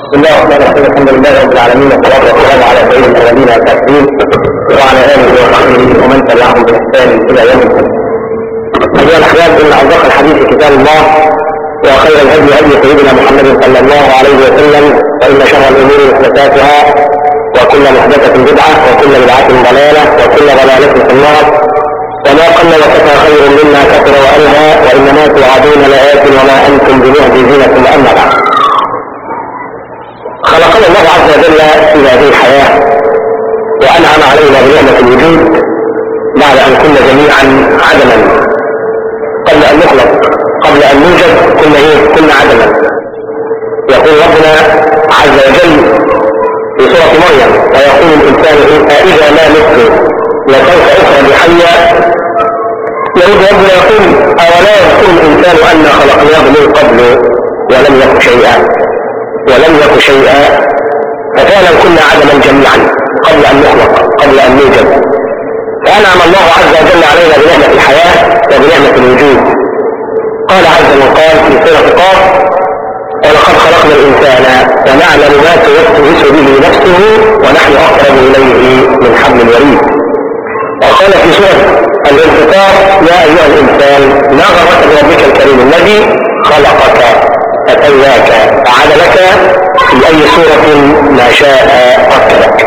بسم الله الرحمن الرحيم الحمد لله رب العالمين والصلاه والسلام على سيد الاولين والتكريم وعلى اله وصحبه ومن تبعهم باحسان الى يوم الدين. ايها الاحباب ان اصدق الحديث كتاب الله وخير الهدي هدي سيدنا محمد صلى الله عليه وسلم وان شر الامور محدثاتها وكل محدثه بدعه وكل بدعه ضلاله وكل ضلاله في النار وما قل وكفى خير مما كثر والهى وانما توعدون لآت وما انتم بمعجزين ثم اما بعد. خلقنا الله عز وجل في هذه الحياه وانعم علينا بنعمه الوجود بعد ان كنا جميعا عدما قبل ان نخلق قبل ان نوجد كنا ايه كنا عدما يقول ربنا عز وجل في سوره مريم ويقول الانسان اذا ما مت لسوف اخرج حيا يرد ربنا يقول اولا يذكر الانسان انا خلقناه من قبل ولم يك شيئا ولم يك شيئا ففعلا كنا عدما جميعا قبل ان نخلق قبل ان نوجد فانعم الله عز وجل علينا بنعمه الحياه وبنعمه الوجود قال عز وقال في سوره قاف ولقد خلقنا الانسان ونعلم ما توسوس به نفسه ونحن اقرب اليه من حبل الوريد وقال في سوره الانفطار يا ايها الانسان ما غرك بربك الكريم الذي خلقك فسواك فعدلك في اي صورة ما شاء ركبك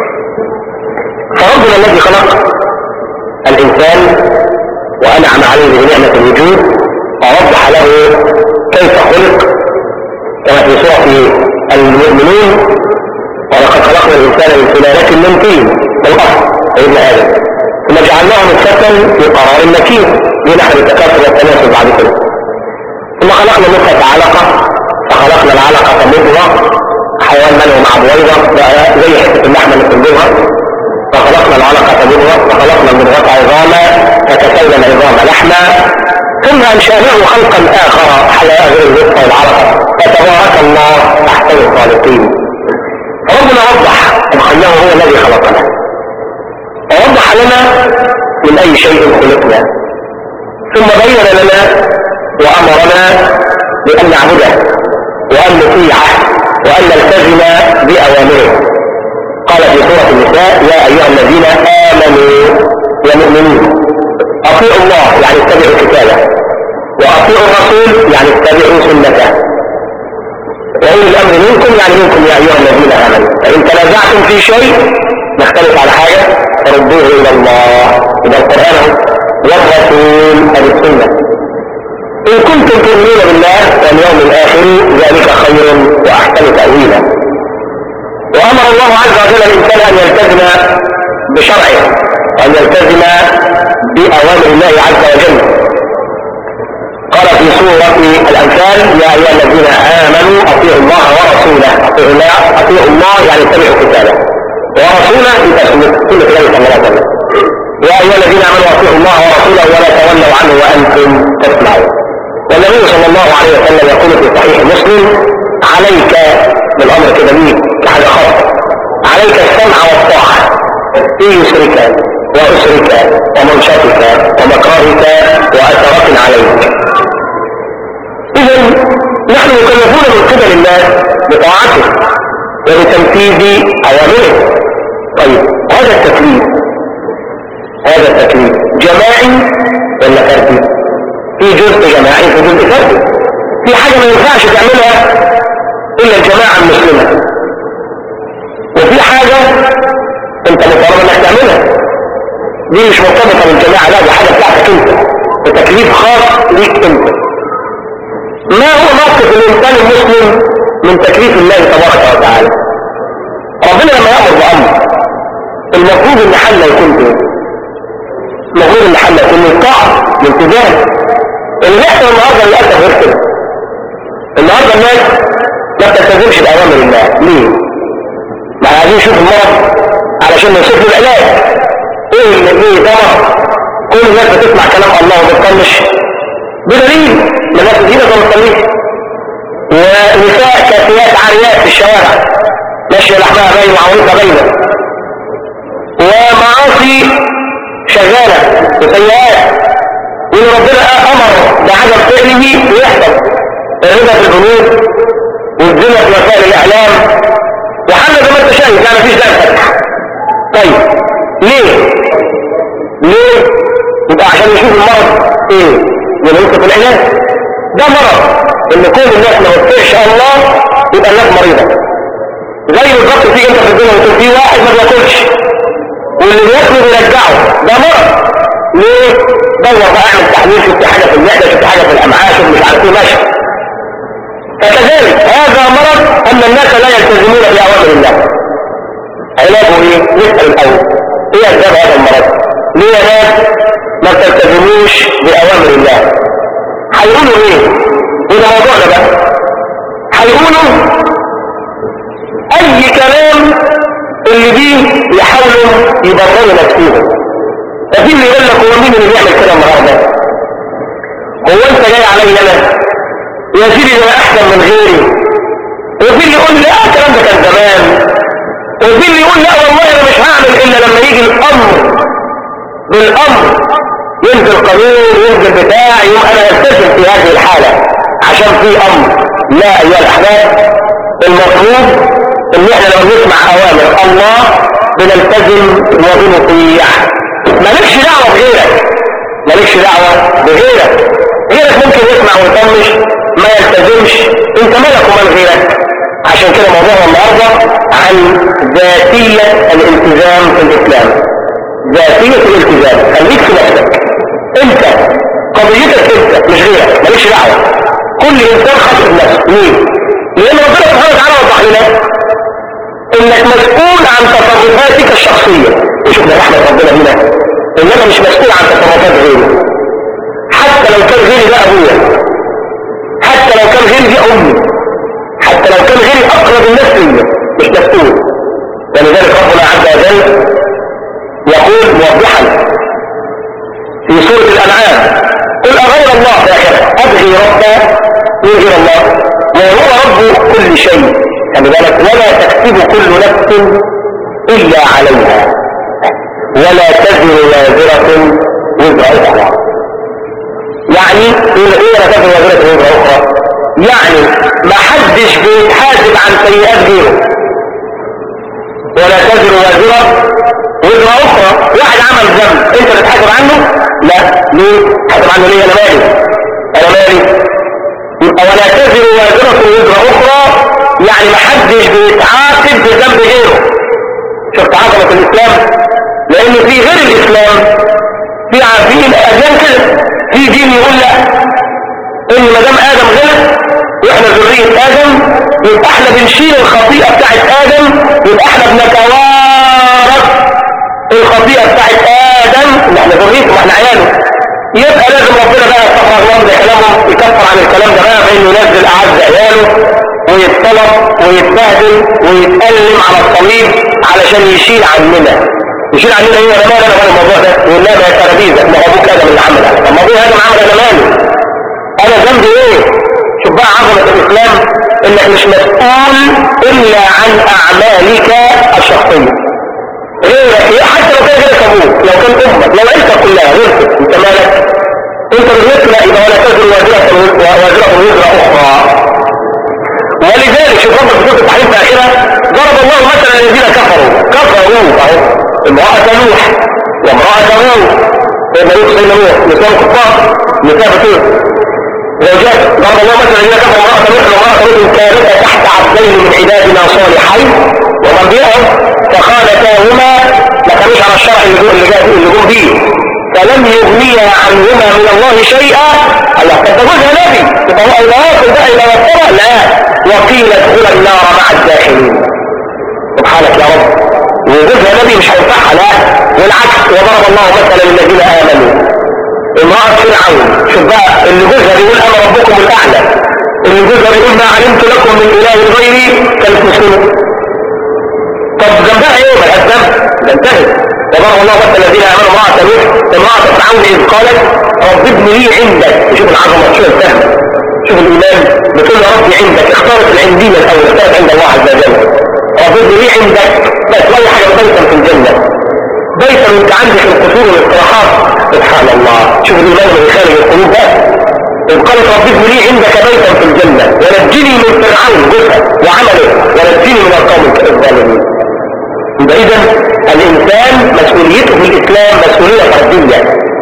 فربنا الذي خلق الانسان وانعم عليه بنعمة الوجود ووضح له كيف خلق كما في سورة المؤمنون ولقد خلقنا الانسان من سلالة من طين بالاصل سيدنا ادم ثم جعلناه نطفة في قرار مكين لنحن التكاثر والتناسل بعد كده ثم خلقنا نطفة علقة فخلقنا العلقة مضغة حيوان منه مع بويضة زي حتة اللحمة اللي بتنضغها فخلقنا العلقة مضغة فخلقنا المضغة عظاما فكسونا العظام لحما ثم أنشأناه خلقا آخر على غير الوسطى والعلقة فتبارك الله أحسن الخالقين ربنا وضح أنه هو الذي خلقنا ووضح لنا من أي شيء خلقنا ثم بين لنا وأمرنا بأن نعبده وأن نطيعه وأن نلتزم بأوامره قال في سورة النساء يا أيها الذين آمنوا يا مؤمنين أطيعوا الله يعني اتبعوا كتابه وأطيعوا الرسول يعني اتبعوا سنته وأولي الأمر منكم يعني منكم يا أيها الذين آمنوا فإن تنازعتم في شيء نختلف على حاجة فردوه إلى الله إلى القرآن والرسول أو السنة إن كنتم تؤمنون بالله واليوم الآخر ذلك خير وأحسن تأويلا وأمر الله عز وجل الإنسان أن يلتزم بشرعه وأن يلتزم بأوامر الله عز وجل قال في سورة الأنفال يا أيها الذين آمنوا أطيعوا الله ورسوله أطيعوا الله أطيعوا الله يعني اتبعوا كتابه ورسوله يتسلم كل كلام صلى الله عليه وسلم يا أيها الذين آمنوا أطيعوا الله ورسوله ولا تولوا عنه وأنتم تسمعون والنبي صلى الله عليه وسلم يقول في صحيح مسلم عليك بالامر كده ليك كحاجه خاصه عليك السمع والطاعه في يسرك واسرك ومنشطك ومكرهك واثرات عليك اذا نحن مكلفون من قبل الله بطاعته وبتنفيذ اوامره طيب هذا التكليف هذا التكليف جماعي ولا فردي في جزء جماعي في جزء فردي في حاجة ما ينفعش تعملها إلا الجماعة المسلمة وفي حاجة أنت مطالب إنك تعملها دي مش مرتبطة بالجماعة لا دي حاجة بتاعتك أنت بتكليف خاص ليك أنت ما هو موقف الإنسان المسلم من تكليف الله تبارك وتعالى ربنا لما يأمر بأمر المفروض إن حل يكون إيه؟ المفروض إن حل يكون الطاعة الالتزام اللي بيحصل النهارده للاسف غير كده النهارده الناس ما بتلتزمش باوامر الله ليه؟ ما عايزين نشوف المرض علشان نشوف له العلاج ايه اللي فيه طبعا كل الناس بتسمع كلام الله وبتطنش بدليل ما الناس دي ما بتطنش ونساء كاسيات عاريات في الشوارع ماشيه لحمها باين وعورتها باينه ومعاصي شغاله وسيئات وان ربنا امر بعدم فعله ويحصل الربا في البنوك والزنا في وسائل الاعلام عشان يشوف المرض ايه يبقى في العلاج ده مرض ان كل الناس ما بتطيعش الله يبقى الناس مريضة زي بالظبط تيجي انت في الدنيا وتقول في واحد ما بياكلش واللي بياكله بيرجعه ده مرض ليه؟ دور بقى اعمل تحليل شفت حاجة في المعدة شفت حاجة في الامعاء شفت مش عارف ايه ماشي فكذلك هذا مرض ان الناس لا يلتزمون بأوامر الله علاجه ايه؟ نسأل الاول ايه اسباب هذا المرض؟ ليه يا ناس ما تلتزموش بأوامر الله؟ هيقولوا ايه؟ وده موضوعنا بقى هيقولوا اي كلام اللي بيه يحاولوا يبرروا نفسهم ففي اللي يقول لك هو مين اللي بيعمل كده النهارده هو انت جاي علي انا يا سيدي انا احسن من غيري وفي اللي يقول لا الكلام ده كان زمان وفي اللي يقول لا والله انا مش هعمل الا لما يجي الامر بالامر ينزل قانون ينزل بتاع يوم انا التزم في هذه الحاله عشان في امر لا ايها الاحباب المفروض ان احنا لو نسمع اوامر الله بنلتزم وبنطيع مالكش دعوه بغيرك مالكش دعوه بغيرك غيرك ممكن يسمع ويطنش ما يلتزمش انت مالك ومال غيرك عشان كده موضوعنا النهارده عن ذاتيه الالتزام في الاسلام ذاتيه الالتزام خليك في نفسك انت قضيتك انت مش غيرك مالكش دعوه كل انسان خاطئ بنفسه مين لان ربنا سبحانه وتعالى وضح لنا انك مسؤول عن تصرفاتك الشخصية وشوف ده رحمة ربنا هنا ان انا مش مسؤول عن تصرفات غيري حتى لو كان غيري ده ابويا حتى لو كان غيري دي امي حتى لو كان غيري اقرب الناس ليا مش مسؤول ولذلك ربنا عز وجل يقول موضحا في سورة الانعام قل اغير الله في اخره ابغي ربا من غير الله وهو رب كل شيء خلي بالك ولا تكسب كل نفس الا عليها ولا تزر وازرة وزر اخرى يعني ايه لا تزر وازرة وزر اخرى يعني ما حدش بيتحاسب عن سيئات غيره ولا تزر وازرة وزر اخرى واحد عمل ذنب انت بتحاسب عنه لا ليه حاسب عنه ليه انا مالي انا مالي يبقى ولا تزر وازرة وزر اخرى يعني محدش بيتعاقب بذنب غيره شفت عظمة الاسلام لان في غير الاسلام في عارفين الاديان كده في دين يقول لا ان ما دام ادم غلط واحنا ذرية ادم يبقى احنا بنشيل الخطيئة بتاعت ادم يبقى احنا بنتوارث الخطيئة بتاعت ادم اللي احنا ذريته واحنا عياله يبقى لازم ربنا بقى يستغفر الله ده كلامه يكفر عن الكلام ده بقى بانه ينزل اعز عياله ويتطلب ويتبهدل ويتألم على الصليب علشان يشيل عننا يشيل عننا ايه انا مالي انا مال الموضوع ده يقول لا ما يا ترابيزه ما هو ابوك ادم اللي عمل طب ما ابويا ادم عمل انا مالي انا ذنبي ايه شوف بقى عظمه الاسلام انك مش مسؤول الا عن اعمالك الشخصيه غيرك حتى لو كان غيرك ابوك لو كان امك لو عيلتك كلها غيرك انت مالك انت بالنسبه لا يبقى ولا تزر وازره وازره وزر اخرى ولذلك شوف ربنا في سوره التحريم في اخرها ضرب الله مثلا الذين كفروا كفروا اهو امرأة نوح وامرأة نوح سيدنا نوح سيدنا نوح نساء كفار نساء بتوع زوجات ضرب الله مثلا الذين كفروا امرأة نوح وامرأة نوح كانتا تحت عبدين من عبادنا صالحين ومرجعهم فخانتاهما ما كانوش على الشرع اللي جم اللي جاء اللي جم بيه فلم يغنيا عنهما من الله شيئا الله طب ده جوزها نبي يبقى هو الواصل بقى الى وصلها لا وقيل ادخل النار مع الداخلين سبحانك يا رب وجوزها نبي مش هينفعها لا والعكس وضرب الله مثلا للذين امنوا امرأة فرعون شوف بقى اللي جوزها بيقول انا ربكم الاعلى اللي جوزها بيقول ما علمت لكم من اله غيري كانت مسلمة طب ذنبها ايه ما الذنب ده انتهت وضرب الله مثلا الذين امنوا امرأة نوح امرأة فرعون اذ قالت رب ابن لي عندك شوف العظمة شوف الفهم شوف الايمان بتقول يا ربي عندك اختارت العندية الاول اختارت عند الله عز وجل رب ابن لي عندك بس لا حاجة بيتا في الجنة بيتا وانت عندك القصور والاستراحات سبحان الله شوف الايمان اللي خارج القلوب ده إذ قالت رب ابن لي عندك بيتا في الجنة ونجني من فرعون جزء وعمله ونجني من القوم الظالمين يبقى اذا الانسان مسؤوليته في الاسلام مسؤولية فردية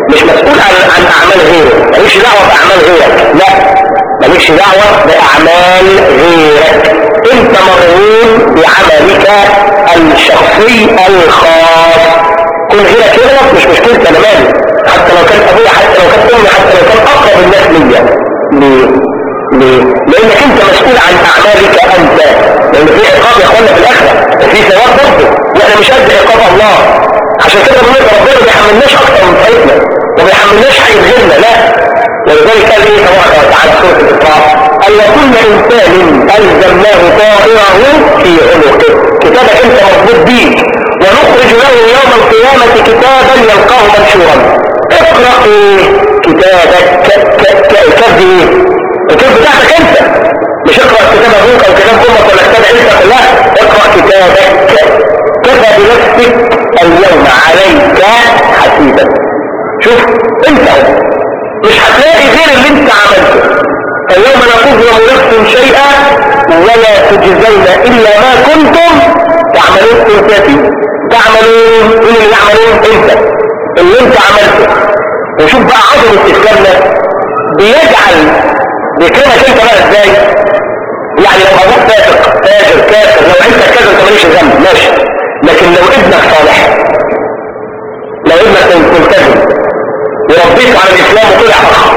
مش مسؤول عن عن اعمال غيره مالكش دعوه باعمال غيرك لا مالكش دعوه باعمال غيرك انت مرهون بعملك الشخصي الخاص كل غيرك كده مش مشكلتي انا مالي حتى لو كان ابويا حتى لو كان امي حتى لو كان اقرب الناس ليا ليه؟ ليه؟ لانك انت مسؤول عن اعمالك انت لان في عقاب يا اخوانا في الاخره وفي ثواب برضه واحنا مش قد عقاب الله عشان كده بنقول ربنا ما بيحملناش اكتر من فايتنا وما بيحملناش حاجه غيرنا لا ولذلك قال ايه تبارك وتعالى سوره الاسراء ان كل انسان الزمناه طائره في عنقه كتابك انت مربوط بيه ونخرج له يوم القيامه كتابا يلقاه منشورا اقرا ايه كتابك كتاب ايه الكتاب بتاعتك انت مش اقرا كتاب ابوك او كتاب امك ولا كتاب عيلتك لا اقرا كتابك كفى بنفسك اليوم عليك حسيبا شوف انت مش هتلاقي غير اللي انت عملته اليوم لا تظلم نفس شيئا ولا تجزون الا ما كنتم تعملون انت تعملون مين اللي يعملون انت اللي انت عملته وشوف بقى عظمه اسلامنا بيجعل بيكرمك انت بقى ازاي يعني لو ابوك فاسق فاجر كافر لو انت كذا انت ماليش ذنب ماشي لكن لو ابنك صالح لو ابنك ملتزم وربيت على الاسلام وطلع اخ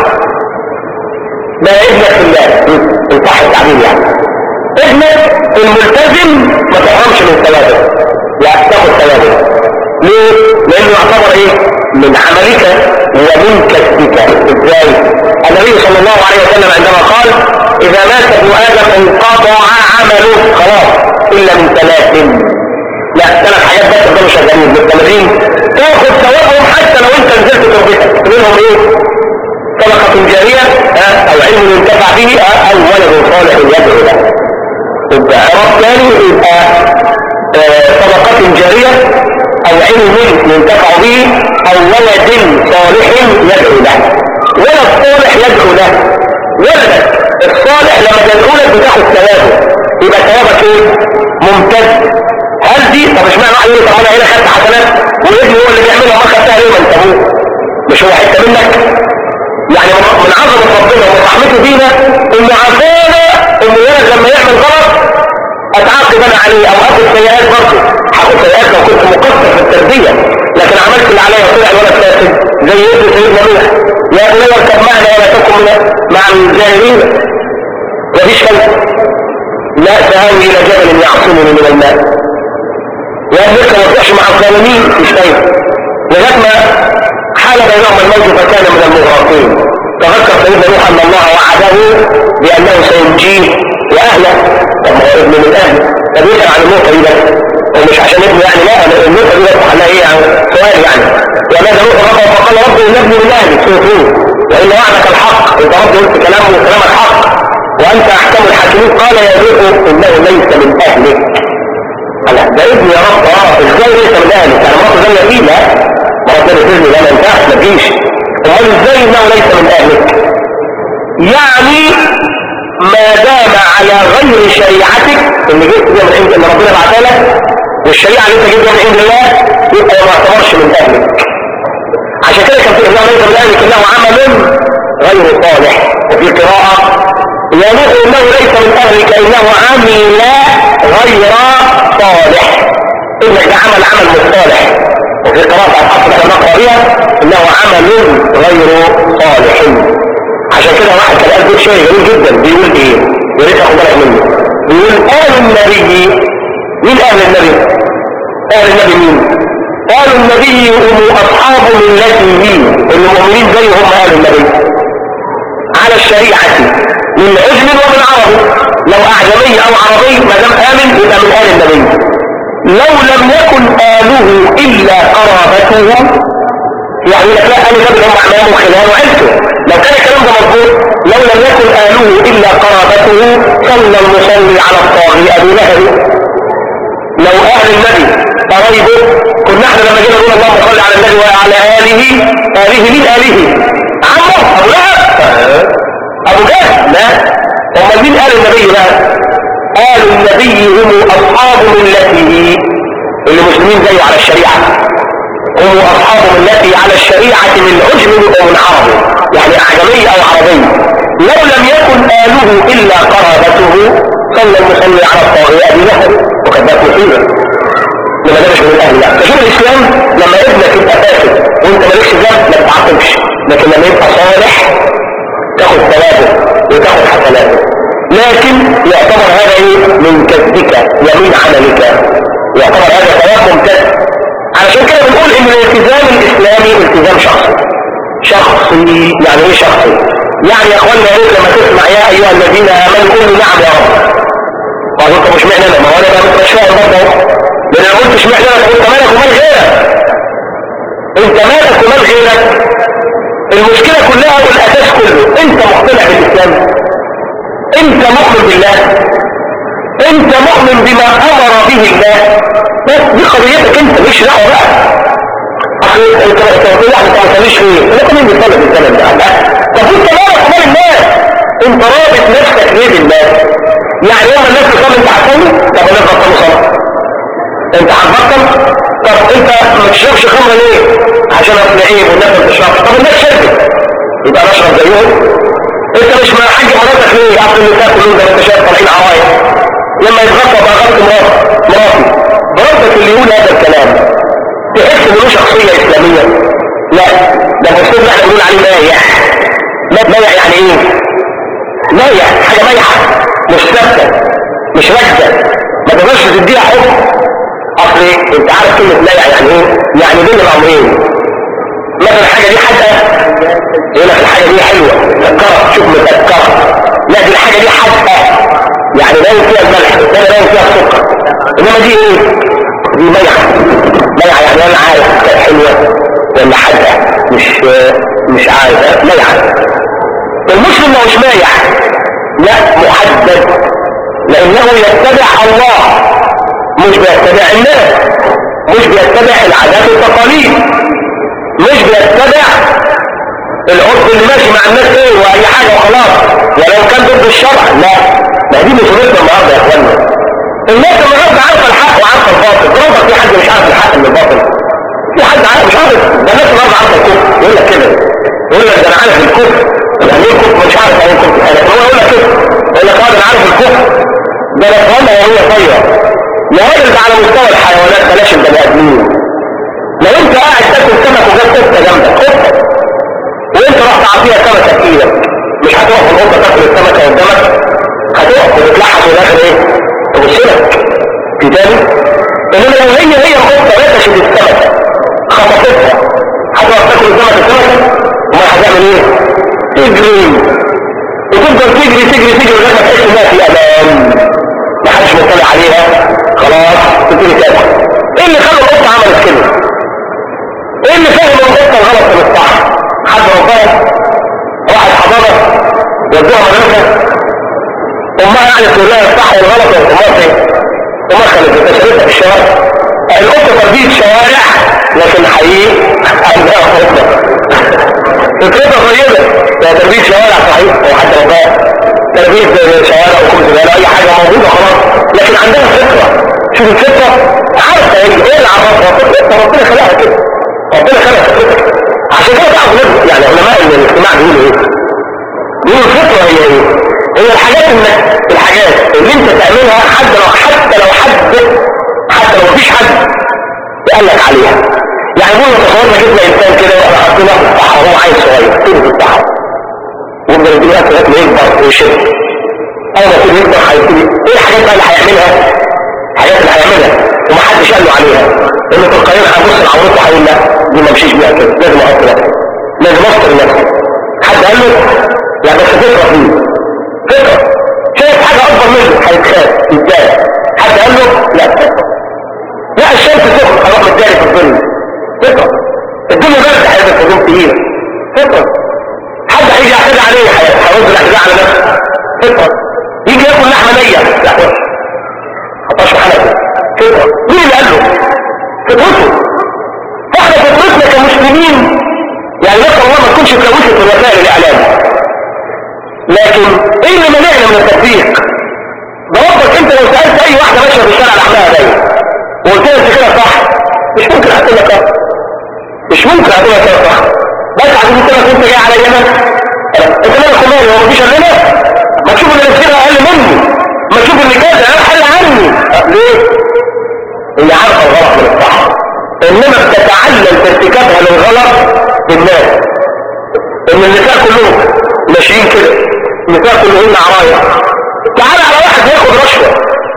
ده ابنك في الله ان صح التعبير يعني ابنك الملتزم ما تحرمش من ثوابه لا تاخد ثوابه ليه؟ لانه يعتبر ايه؟ من عملك ومن كسبك ازاي؟ النبي صلى الله عليه وسلم عندما قال اذا مات ابن ادم انقطع عمله خلاص الا من ثلاث لا ثلاث حاجات بس يفضلوا شغالين مستمرين تاخد ثوابهم حتى لو انت نزلت تربتك منهم ايه؟ صدقة جارية او علم ينتفع به او ولد صالح يدعو له يبقى عرب ثاني يبقى صدقة جارية او علم ينتفع به او ولد صالح يدعو له ولد صالح يدعو له ولدك الصالح لما تدعو لك بتاخد ثوابه يبقى ثوابك ايه ممتد هل دي طب اشمعنى واحد يقول طب انا هنا خدت حسنات وابني هو اللي بيعملها ما خدتها ليه ما انت ابوه مش هو حته منك يعني من عظمه ربنا ورحمته بينا انه عافانا انه ولد لما يعمل غلط اتعاقب انا عليه او اخد سيئات برضه هاخد سيئات لو كنت مقصر في التربيه لكن عملت اللي عليا وطلع الولد فاسد زي ابن سيدنا نوح يا ابني اركب معنا ولا تكن مع الجاهلين مفيش فايده لا سآوي الى جبل يعصمني من الماء يا ابنك ما تروحش مع الظالمين مش فايده لغايه ما حال بينهم الموت فكان من المغرقين تذكر سيدنا نوح ان الله وعده بانه سينجيه واهله طب ما هو ابن من اهله طب يسال عن النقطه دي بس ومش عشان ابنه يعني لا النقطه دي بس على ايه يعني سؤال يعني ونادى نوح ربه فقال رب ان ابني من اهلي سوره وان وعدك الحق انت رب قلت كلامه وكلامك حق وانت احكم الحاكمين قال يا نوح انه ليس من اهلك قال ده ابني يا رب اه ازاي ليس من اهلك يعني مراته زي يمين لا ربنا يسلمي لا ما ينفعش ما تجيش امال ازاي انه ليس من اهلك يعني ما دام على غير شريعتك اللي جبت بيها من عند اللي ربنا بعتها لك والشريعه اللي انت جبت بيها من عند الله يبقى ما يعتبرش من اهلك عشان كده كان في انه ليس من اهلك انه عمل غير صالح وفي قراءه يا نوح انه ليس من اهلك انه عمل غير صالح انك ده عمل عمل مش صالح وفي قراءة الحق لما نقرأ بها انه عمل غير صالح عشان كده واحد كان قال شيء جميل جدا بيقول ايه يا ريت اخد بالك منه بيقول اهل النبي مين اهل النبي اهل النبي مين قال النبي هم اصحاب ملته المؤمنين زي هم اهل النبي على الشريعة من عجم ومن عربي لو اعجمي او عربي ما دام امن يبقى من اهل النبي لو لم يكن آله إلا قرابته يعني لك لا أهل النبي هم أعمامه خلال وعيلته لو كان الكلام ده مظبوط لو لم يكن آله إلا قرابته صلى المصلي على الطاغي أبي لهب لو أهل النبي قرايبه كنا احنا لما جينا نقول اللهم صل على النبي وعلى آله آله مين آله عمه أبو لهب أبو جهل لا هم مين آل النبي بقى آل النبي هم أصحاب ملته اللي مسلمين زيه على الشريعة هم هم أصحابهم التي على الشريعة من عجم ومن عرب يعني أعجمي أو عربي لو لم يكن آله إلا قرابته صلى المصلي على الطاغية أبي لهب وقد بات مصيبة لما ده مش من الأهل لا فشوف الإسلام لما ابنك يبقى فاسد وانت مالكش ذنب ما تتعاقبش لكن لما يبقى صالح تاخد ثوابه وتاخد حسناته لكن يعتبر هذا ايه من كذبك ومن عملك يعتبر هذا ثواب ممتاز علشان كده بنقول ان الالتزام الاسلامي التزام شخصي شخصي يعني ايه شخصي يعني يا اخوانا يا ريت لما تسمع يا ايها الذين امنوا قولوا نعم يا رب طب انت مش معنى ما هو انا بقى مش فاهم برضه لان انا قلت اشمعنى انا قلت مالك ومال غيرك انت مالك ومال غيرك المشكلة كلها والاساس كله انت مقتنع بالاسلام انت مؤمن بالله انت مؤمن بما امر به الله بس دي قضيتك انت مش دعوه بقى اصل انت تقول واحد انت ما تصليش فيه انت مين بيصلي في الزمن ده طب انت مالك ومال الناس انت رابط نفسك ليه بالله يعني يوم الناس تصلي انت هتصلي طب الناس بطلوا صلاه انت هتبطل طب انت ما تشربش خمره ليه عشان اصل والناس ما تشربش طب الناس شربت يبقى نشرب زيهم انت مش مع حاج مراتك ليه اصل النساء كلهم زي ما انت شايف طالعين عوايد لما يتغطى بقى غطى مراتي مراتي مراتك اللي يقول هذا الكلام تحس انه له شخصيه اسلاميه لا ده المفروض احنا بنقول عليه مايع لا مايع يعني ايه مايع حاجه مايعه مش ثابته مش راكده ما تقدرش تديها حب اصل انت عارف كلمة لا يعني ايه يعني بين الامرين مثلا الحاجة دي حادقة يقول لك الحاجة دي حلوة مسكرة شوف مسكرة لا دي الحاجة دي حادقة يعني باين فيها الملح الثانية باين فيها السكر انما دي ايه دي ميحة ميحة يعني انا عارف كانت حلوة ولا حادقة مش مش عارف ميحة المسلم مش مايح لا محدد لانه يتبع الله مش بيتبع الناس مش بيتبع العادات والتقاليد مش بيتبع العرف اللي ماشي مع الناس ايه واي حاجة وخلاص ولو كان ضد الشرع لا ما دي مصيبتنا النهارده يا اخوانا الناس النهارده عارفه الحق وعارفه الباطل برضه في حد مش عارف الحق من الباطل في حد عارف مش عارف ده الناس النهارده عارفه الكفر يقول لك كده يقول لك ده انا عارف الكفر يعني ايه الكفر مش عارف يعني ايه الكفر لكن هو يقول لك كده يقول لك اه انا عارف الكفر ده لا فهمها وهي طايره يا راجل ده على مستوى الحيوانات بلاش البني ادمين لو انت قاعد تاكل سمك وجاب قطه جنبك قطه وانت رحت عطيها سمكه في ايدك مش هتقف القطه تاكل السمكه قدامك هتقف وتتلحس في الاخر ايه تبص لك في تاني انما لو هي هي القطه نتشت السمكه خطفتها هتقف تاكل قدامك السمكه وما هتعمل ايه تجري وتفضل تجري تجري تجري لغايه ما تحس انها في امان ما حدش مطلع عليها خلاص تبتدي تاكل ايه اللي خلى القطه عملت كده ايه اللي فهم القطه الغلط من الصح حد ربها واحد حضانه ودوها مدرسه امها يعني تقول لها الصح والغلط يا امها فين امها خلت تشريفها في الشوارع القطه تربيه شوارع لكن حقيقي عندها قطه فكرتها طيبه يا تربيه شوارع صحيح وحتى ربها تربية شوارع وكل زبالة اي حاجة موجودة خلاص لكن عندها فطرة شوف الفطرة عارفة ايه اللي عرفها فطرة ربنا خلقها كده ربنا خلق فطرتك عشان كده تعرف يعني علماء الاجتماع بيقولوا ايه بيقولوا الفطرة هي ايه هي الحاجات انك الحاجات اللي انت تعملها حتى لو حتى لو حد حتى لو مفيش حد قال لك عليها يعني بيقولوا تصورنا جبنا انسان كده واحنا حاطينه في الصحراء وهو عايز صغير في الصحراء يفضل يديله اكل اكل يكبر ويشد اول ما يكون يكبر هيبتدي ايه الحاجات بقى اللي هيعملها الحاجات اللي هيعملها ومحدش قال له عليها لان تلقائيا هيبص لعورته هيقول لا دي ما مشيش بيها كده لازم احط نفسي لازم اصبر نفسي حد قال له لا بس فكره فيه فكره شايف حاجه اكبر منه هيتخاف ازاي حد قال له لا لا الشمس سخن هروح متجاري في الظل فكره الدنيا برد هيبقى في الظل تقيله فكره حد هيجي يعتدي عليه هيرد الاعتداء على نفسه فطره يجي ياكل لحمه نيه لا وحش حطاش حلقه فطره مين اللي قال له فطرته احنا فطرتنا كمسلمين يعني نسال الله ما تكونش اتلوثت وسائل الاعلام لكن ايه اللي منعنا من التطبيق بربك انت لو سالت اي واحده ماشيه في الشارع لحمها باين وقلت لها انت كده صح مش ممكن هتقول لك ممكن هتبقى كده صح بس عشان كده كنت جاي على اليمن انت مالك خمالي هو مفيش اغنى ما تشوف اللي نفسها اقل مني ما تشوف اللي كذا احل عني ليه هي عارفه الغلط من الصح انما بتتعلم ارتكابها للغلط بالناس ان النساء كلهم ماشيين كده النساء كلهم عرايا تعال على واحد ياخد رشوه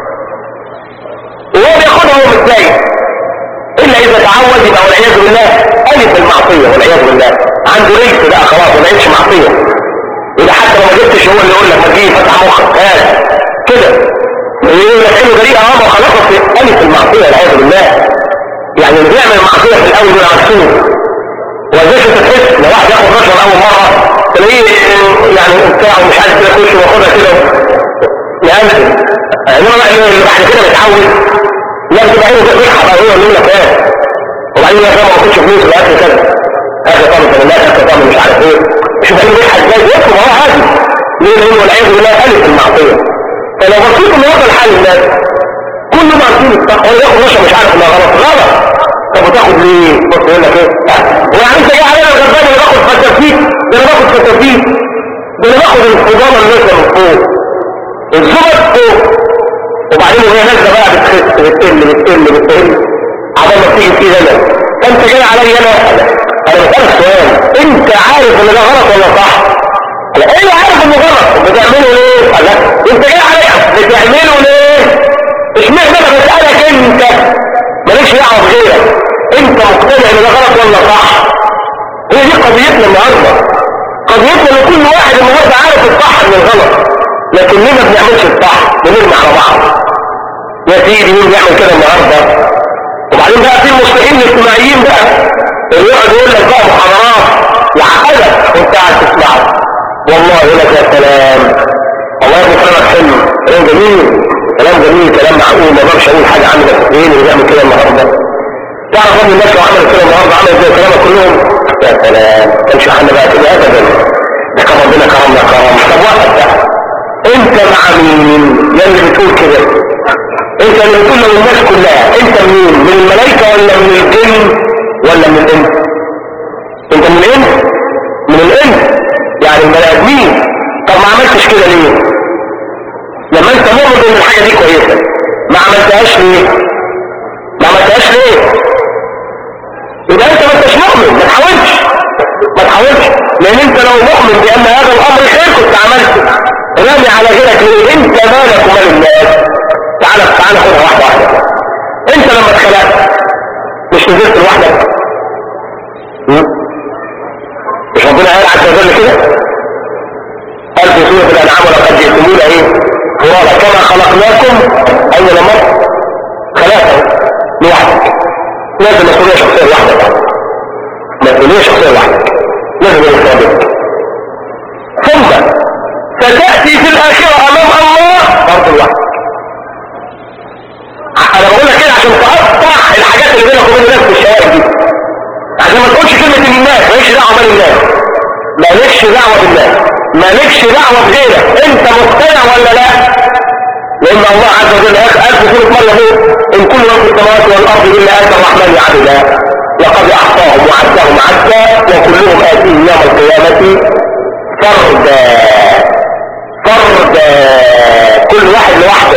وهو بياخدها وهو متضايق الا اذا تعود يبقى والعياذ بالله الف المعصيه والعياذ بالله عنده ريس بقى خلاص ما بقتش معصيه اذا حتى لو ما جبتش هو اللي يقول لك ما تجيب فتح مخك هات كده يقول لك انه جريء اه ما خلاص في الف المعصيه والعياذ بالله يعني اللي بيعمل معصيه في الاول يبقى مكسور وازاي تحس لو واحد ياخد رشوه اول مره تلاقيه يعني بتاعه مش عارف كده يخش وياخدها كده يأمن انما اللي بعد كده بيتعود لا بتبقى عينه بيصحى بقى هو اللي يقول لك ايه وبعدين يا ما باخدش فلوس والاكل كده اخر طعم فلات اخر طعم مش عارف ايه شوف عينه بيضحك ازاي بيطلب هو عادي ليه لانه والعياذ بالله الف المعصيه فلو بصيت ان هذا الحال الناس كل ما عارفين التقوى ياخد رشا مش عارف انها غلط غلط طب وتاخد ليه بص يقول لك ايه ويعني انت جاي علينا الغربان اللي باخد فتافيت ده انا باخد فتافيت ده انا باخد الحضانه اللي نازله من فوق الزبد فوق وبعدين وهي نازله بقى بتخس بتقل بتقل بتقل عبال ما تيجي فيه انا فانت جاي عليا انا انا بسالك سؤال انت عارف ان ده غلط ولا صح؟ لا ايه عارف انه غلط بتعمله ليه؟ لا انت جاي عليا بتعمله ليه؟ اشمعنى انا بسالك انت مالكش دعوه بغيرك انت مقتنع ان ده غلط ولا صح؟ هي دي قضيتنا النهارده قضيتنا ان كل واحد النهارده عارف الصح من الغلط لكن ليه ما بنعملش الصح بنرمي على بعض يا سيدي مين بيعمل كده النهارده وبعدين بقى في المصلحين الاجتماعيين بقى اللي يقعد يقول لك بقى محاضرات يعقدك وانت قاعد تسمعه والله يقول لك يا سلام الله يبقى كلامك حلو كلام جميل كلام جميل كلام معقول ما اقدرش اقول حاجه عنه بس مين اللي بيعمل كده النهارده تعرف ان الناس لو عملت كده النهارده عملت زي كلامك كلهم يا سلام كانش حل بقى كده ابدا ده كان ربنا كرمنا كرم طب وقت بقى انت مع مين يا اللي بتقول كده انت اللي بتقول لو الناس كلها انت مين من الملائكة ولا من الجن ولا من الانس انت من الانس من الانس يعني البني ادمين طب ما عملتش كده ليه لما انت مؤمن ان الحاجة دي كويسة ما عملتهاش ليه ما عملتهاش ليه يبقى انت ما انتش مؤمن ما تحاولش ما تحاولش لان انت لو مؤمن بان هذا الامر خير كنت عملته رامي على غيرك ليه انت مالك ومال الناس تعالى تعالى خدها واحدة واحدة انت لما اتخلقت مش نزلت لوحدك مش ربنا قال عز وجل كده قال في سورة الانعام ولقد جئتمونا ايه فرادا كما خلقناكم اين لما خلقته لوحدك لازم مسؤولية شخصية لوحدك مسؤولية شخصية لوحدك لازم الافراد ثم ستأتي في الآخرة أمام الله برضه لوحدك انا بقول لك كده عشان تقطع الحاجات اللي بينك وبين الناس في الشوارع دي عشان ما تقولش كلمة الناس مالكش دعوة بين الناس مالكش دعوة بالناس مالكش دعوة بغيرك انت مقتنع ولا لا لان الله عز وجل قال في سورة مريم ان كل من في السماوات والارض الا اتى الرحمن عبدا لقد احصاهم وعدهم عدا وكلهم اتيه يوم القيامة فردا فردا كل واحد لوحده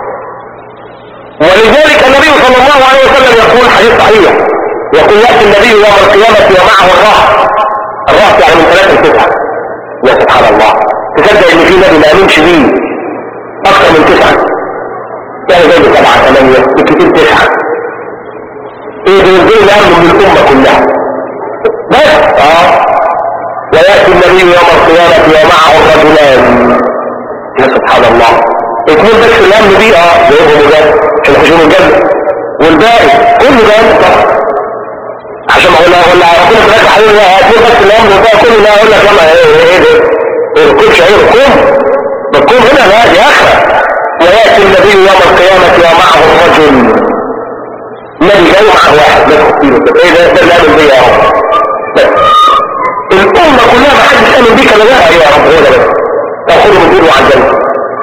ولذلك النبي صلى الله عليه وسلم يقول حديث صحيح يقول يأتي النبي يوم القيامة ومعه الرهط الرهط يعني من ثلاثة لتسعة يا سبحان الله تصدق ان في نبي ما امنش بيه اكثر من تسعة يعني زي سبعة ثمانية بالكثير تسعة ايه دول دول الامن من الامة كلها بس اه ويأتي النبي يوم القيامة ومعه الرجلان يا سبحان الله اثنين بس الامن دي اه جايبهم وجاب عشان يخشوا الجنة والباقي كله ده طبعا عشان ما ولا ولا ربنا في الاخر هيقول لها اثنين بس الامن والباقي كله ده يقول لك يلا ايه ايه ده ايه ركوبش ايه ركوب ركوب هنا لا دي اخره وياتي النبي يوم القيامه ومعه الرجل النبي جاي معه واحد ماسك فيه ايه ده ده اللي امن بيه يا رب بس الامه كلها ما حدش امن بيك الا لا يا رب هو ده بس تاخده من دينه على الجنه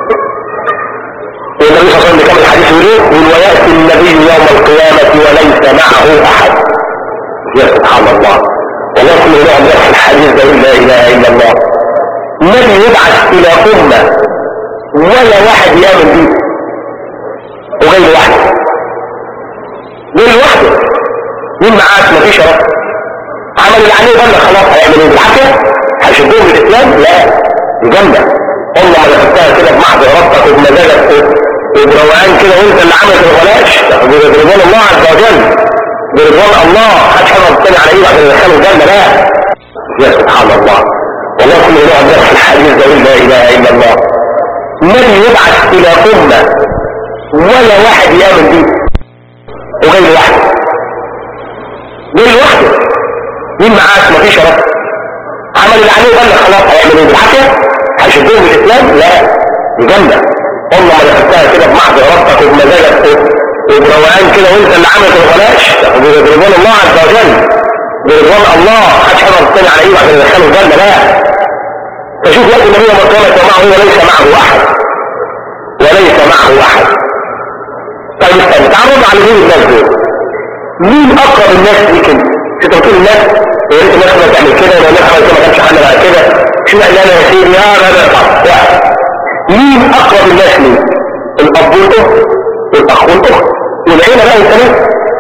والنبي صلى الله عليه وسلم كان الحديث يقول يقول ويأتي النبي يوم القيامة وليس معه أحد يا سبحان الله والله كل نوع من الحديث ده لا اله الا الله من يبعث الى امه ولا واحد يامن بيه وغير واحد غير واحد مين معاك مفيش رب عمل اللي عليه بلغ خلاص هيعمل ايه بالعافيه هيشدوهم الاسلام لا يجمع والله ما دخلتها كده بمحض ربك وبمزاجك وبروقان كده وانت اللي عملت الغلاش برضوان الله عز وجل برضوان الله محدش حرم التاني على ايه عشان يدخله الجنه لا يا سبحان الله والله كل نوع درس الحديث ده لا اله الا الله من يبعث الى امه ولا واحد يامن بيه وغير واحد غير واحد مين معاك مفيش رب عمل اللي عليه بلغ خلاص هيعمل ايه بالعافيه هيشدوهم الاسلام لا يجمع والله ما دخلتها كده بمحض ربك وبمزاجك وبروقان كده وانت اللي عملت الغلاش برضوان الله عز وجل برضوان الله محدش حرم التاني على ايه عشان يدخله الجنه لا فشوف يا النبي ما كانت معه وليس معه احد وليس معه احد طيب استنى تعالوا على مين الناس دول مين اقرب الناس ليك انت انت بتقول الناس يا ريت الناس ما تعمل كده ولا الناس ما كانش حل بعد كده شو لا لا يا سيدي يا لا لا طب واحد مين اقرب الناس ليك الاب والاخت والاخ والاخت والعيله بقى الثلاث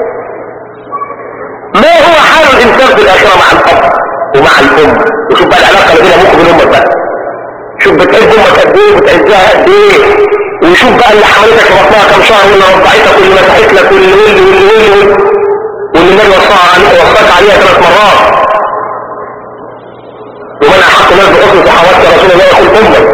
ما هو حال الانسان في الاخره مع الاب ومع الام وشوف بقى العلاقه اللي بين ابوك وبين امك بقى شوف بتعز امك قد ايه وبتعزها قد ايه وشوف بقى اللي حملتك في بطنها كام شهر واللي رضعتك واللي مسحت لك واللي واللي واللي واللي واللي النبي وصاها عليه وصاك عليها ثلاث مرات ومن احق الناس بحسن صحوات يا رسول الله يقول امك